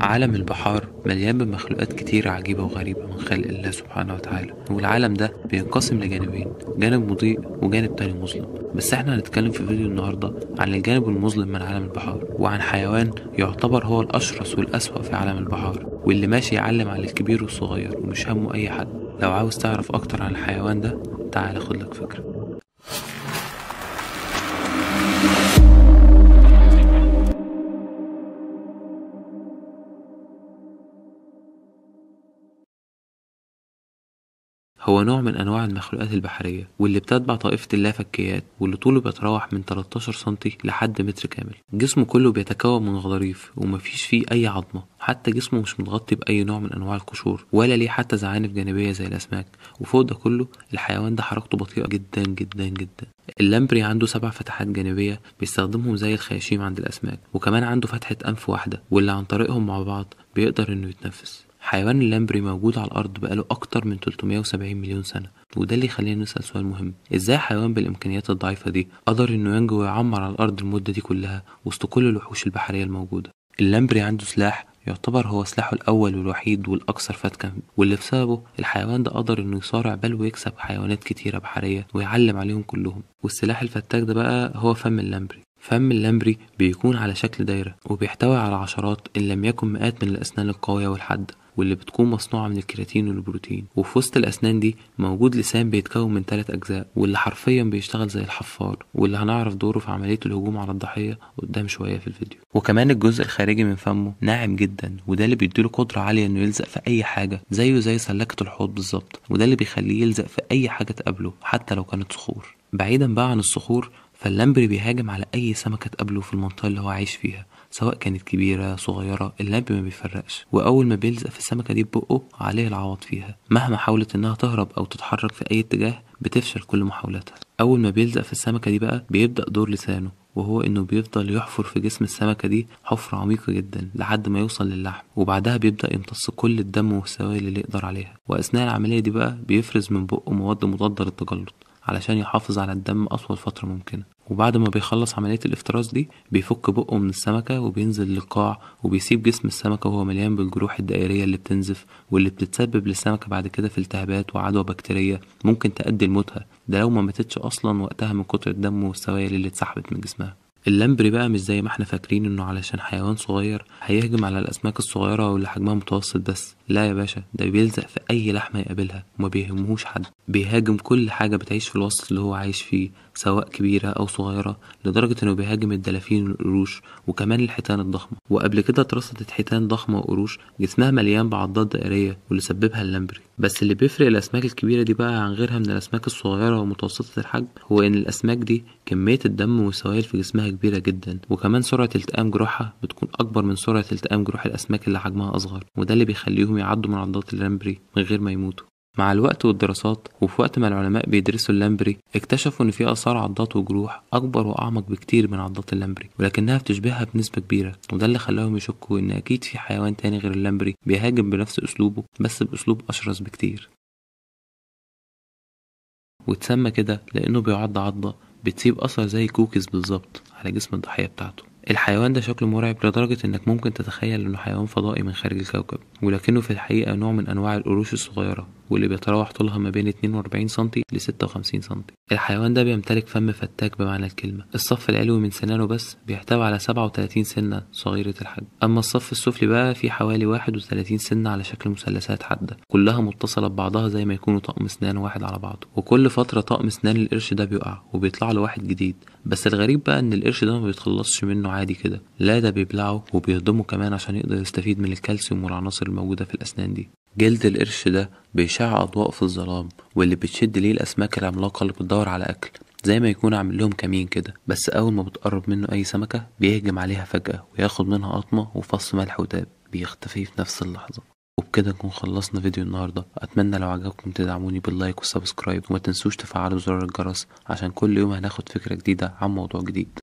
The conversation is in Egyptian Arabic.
عالم البحار مليان بمخلوقات كتير عجيبة وغريبة من خلق الله سبحانه وتعالى والعالم ده بينقسم لجانبين جانب مضيء وجانب تاني مظلم بس احنا هنتكلم في فيديو النهاردة عن الجانب المظلم من عالم البحار وعن حيوان يعتبر هو الأشرس والأسوأ في عالم البحار واللي ماشي يعلم على الكبير والصغير ومش همه أي حد لو عاوز تعرف أكتر عن الحيوان ده تعال خد لك فكرة هو نوع من أنواع المخلوقات البحرية واللي بتتبع طائفة اللافكيات واللي طوله بيتراوح من 13 سنتي لحد متر كامل جسمه كله بيتكون من غضاريف ومفيش فيه أي عظمة حتى جسمه مش متغطي بأي نوع من أنواع القشور ولا ليه حتى زعانف جانبية زي الأسماك وفوق ده كله الحيوان ده حركته بطيئة جدا جدا جدا اللامبري عنده سبع فتحات جانبية بيستخدمهم زي الخياشيم عند الأسماك وكمان عنده فتحة أنف واحدة واللي عن طريقهم مع بعض بيقدر إنه يتنفس حيوان اللامبري موجود على الأرض بقاله أكتر من 370 مليون سنة وده اللي يخلينا نسأل سؤال مهم إزاي حيوان بالإمكانيات الضعيفة دي قدر إنه ينجو ويعمر على الأرض المدة دي كلها وسط كل الوحوش البحرية الموجودة اللامبري عنده سلاح يعتبر هو سلاحه الأول والوحيد والأكثر فتكا واللي بسببه الحيوان ده قدر إنه يصارع بل ويكسب حيوانات كتيرة بحرية ويعلم عليهم كلهم والسلاح الفتاك ده بقى هو فم اللامبري فم اللامبري بيكون على شكل دايرة وبيحتوي على عشرات إن لم يكن مئات من الأسنان القوية والحادة واللي بتكون مصنوعة من الكيراتين والبروتين وفي وسط الأسنان دي موجود لسان بيتكون من ثلاث أجزاء واللي حرفيا بيشتغل زي الحفار واللي هنعرف دوره في عملية الهجوم على الضحية قدام شوية في الفيديو وكمان الجزء الخارجي من فمه ناعم جدا وده اللي بيديله قدرة عالية إنه يلزق في أي حاجة زيه زي سلكة الحوض بالظبط وده اللي بيخليه يلزق في أي حاجة تقابله حتى لو كانت صخور بعيدا بقى عن الصخور فاللامبري بيهاجم على أي سمكة تقابله في المنطقة اللي هو عايش فيها سواء كانت كبيرة صغيرة اللامب ما بيفرقش وأول ما بيلزق في السمكة دي ببقه عليه العوض فيها مهما حاولت إنها تهرب أو تتحرك في أي اتجاه بتفشل كل محاولاتها أول ما بيلزق في السمكة دي بقى بيبدأ دور لسانه وهو انه بيفضل يحفر في جسم السمكة دي حفرة عميقة جدا لحد ما يوصل للحم وبعدها بيبدأ يمتص كل الدم والسوائل اللي يقدر عليها وأثناء العملية دي بقى بيفرز من بقه مواد مضادة للتجلط علشان يحافظ على الدم أطول فترة ممكنة وبعد ما بيخلص عملية الافتراس دي بيفك بقه من السمكة وبينزل للقاع وبيسيب جسم السمكة وهو مليان بالجروح الدائرية اللي بتنزف واللي بتتسبب للسمكة بعد كده في التهابات وعدوى بكتيرية ممكن تؤدي لموتها ده لو ما ماتتش أصلا وقتها من كتر الدم والسوائل اللي اتسحبت من جسمها اللامبري بقى مش زي ما احنا فاكرين انه علشان حيوان صغير هيهجم على الاسماك الصغيره واللي حجمها متوسط بس لا يا باشا ده بيلزق في اي لحمه يقابلها وما بيهمهوش حد بيهاجم كل حاجه بتعيش في الوسط اللي هو عايش فيه سواء كبيره او صغيره لدرجه انه بيهاجم الدلافين والقروش وكمان الحيتان الضخمه وقبل كده اترصدت حيتان ضخمه وقروش جسمها مليان بعضات دائريه واللي سببها اللامبري بس اللي بيفرق الاسماك الكبيره دي بقى عن غيرها من الاسماك الصغيره ومتوسطه الحجم هو ان الاسماك دي كميه الدم والسوائل في جسمها كبيره جدا وكمان سرعه التئام جروحها بتكون اكبر من سرعه التئام جروح الاسماك اللي حجمها اصغر وده اللي بيخليهم يعدوا من عضات اللامبري من غير ما يموتوا مع الوقت والدراسات وفي وقت ما العلماء بيدرسوا اللامبري اكتشفوا ان في اثار عضات وجروح اكبر واعمق بكتير من عضات اللامبري ولكنها بتشبهها بنسبه كبيره وده اللي خلاهم يشكوا ان اكيد في حيوان تاني غير اللامبري بيهاجم بنفس اسلوبه بس باسلوب اشرس بكتير واتسمى كده لانه بيعض عضه بتسيب اثر زي كوكيز بالظبط على جسم الضحيه بتاعته الحيوان ده شكله مرعب لدرجة انك ممكن تتخيل انه حيوان فضائي من خارج الكوكب ولكنه في الحقيقة نوع من انواع القروش الصغيرة واللي بيتراوح طولها ما بين 42 سنتي ل 56 سنتي الحيوان ده بيمتلك فم فتاك بمعنى الكلمة الصف العلوي من سنانه بس بيحتوي على 37 سنة صغيرة الحجم أما الصف السفلي بقى فيه حوالي 31 سنة على شكل مثلثات حادة كلها متصلة ببعضها زي ما يكونوا طقم سنان واحد على بعضه وكل فترة طقم سنان القرش ده بيقع وبيطلع له واحد جديد بس الغريب بقى ان القرش ده ما بيتخلصش منه عادي كده لا ده بيبلعه وبيهضمه كمان عشان يقدر يستفيد من الكالسيوم والعناصر الموجودة في الأسنان دي جلد القرش ده بيشع أضواء في الظلام واللي بتشد ليه الأسماك العملاقة اللي بتدور على أكل زي ما يكون عامل لهم كمين كده بس أول ما بتقرب منه أي سمكة بيهجم عليها فجأة وياخد منها قطمة وفص ملح وداب بيختفي في نفس اللحظة وبكده نكون خلصنا فيديو النهاردة أتمنى لو عجبكم تدعموني باللايك والسبسكرايب وما تنسوش تفعلوا زر الجرس عشان كل يوم هناخد فكرة جديدة عن موضوع جديد